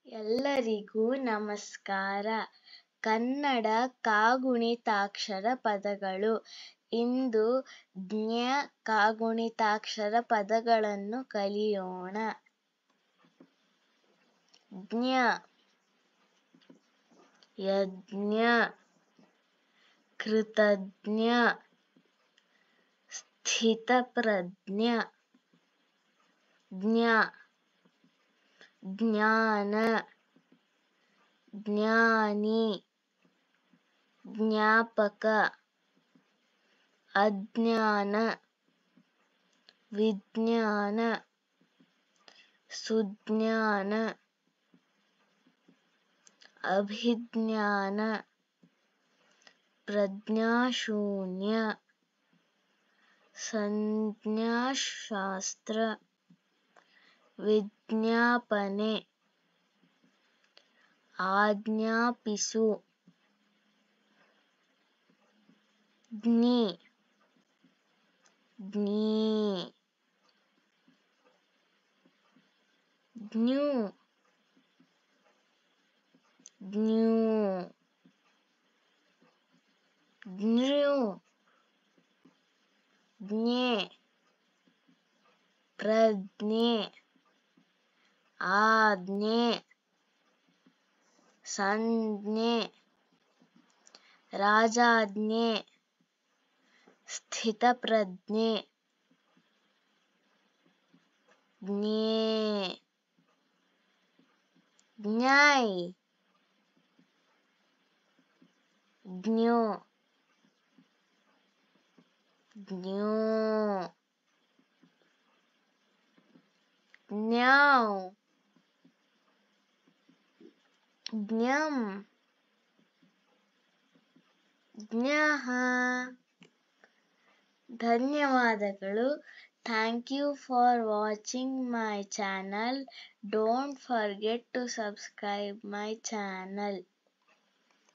ಎಲ್ಲರಿಗೂ ನಮಸ್ಕಾರ ಕನ್ನಡ ಕಾಗುಣಿತಾಕ್ಷರ ಪದಗಳು ಇಂದು ಜ್ಞ ಕಾಗುಣಿತಾಕ್ಷರ ಪದಗಳನ್ನು ಕಲಿಯೋಣ ಜ್ಞ ಯಜ್ಞ ಕೃತಜ್ಞ ಸ್ಥಿತಪ್ರಜ್ಞ ಜ್ಞ ಜ್ಞಾನ ಜ್ಞಾನಿ ಜ್ಞಾಪಕ ಅಜ್ಞಾನ ವಿಜ್ಞಾನ ಸುಜ್ಞಾನ ಅಭಿಜ್ಞಾನ ಪ್ರಜ್ಞಾಶೂನ್ಯ ಸಂಜ್ಞಾಶಾಸ್ತ್ರ ವಿಜ್ಞಾಪನೆ ಆಜ್ಞಾಪಿಸು ಜ್ಞಿ ಜ್ಞೀ ಜ್ಞೂ ಜ್ಞೂ ಜ್ಞೃ ಜ್ಞೆ ಪ್ರಜ್ಞೆ ಆಜ್ಞೆ ಸಂಜ್ಞೆ ರಾಜಾಜ್ಞೆ ಸ್ಥಿತಪ್ರಜ್ಞೆ ಜ್ಞೇ ಜ್ಞಾಯ್ ಜ್ಞೋ ಜ್ಞೋ ಜ್ಞಾವ್ ಜ್ಞಂ ಜ್ಞಃ ಧನ್ಯವಾದಗಳು thank you for watching my channel don't forget to subscribe my channel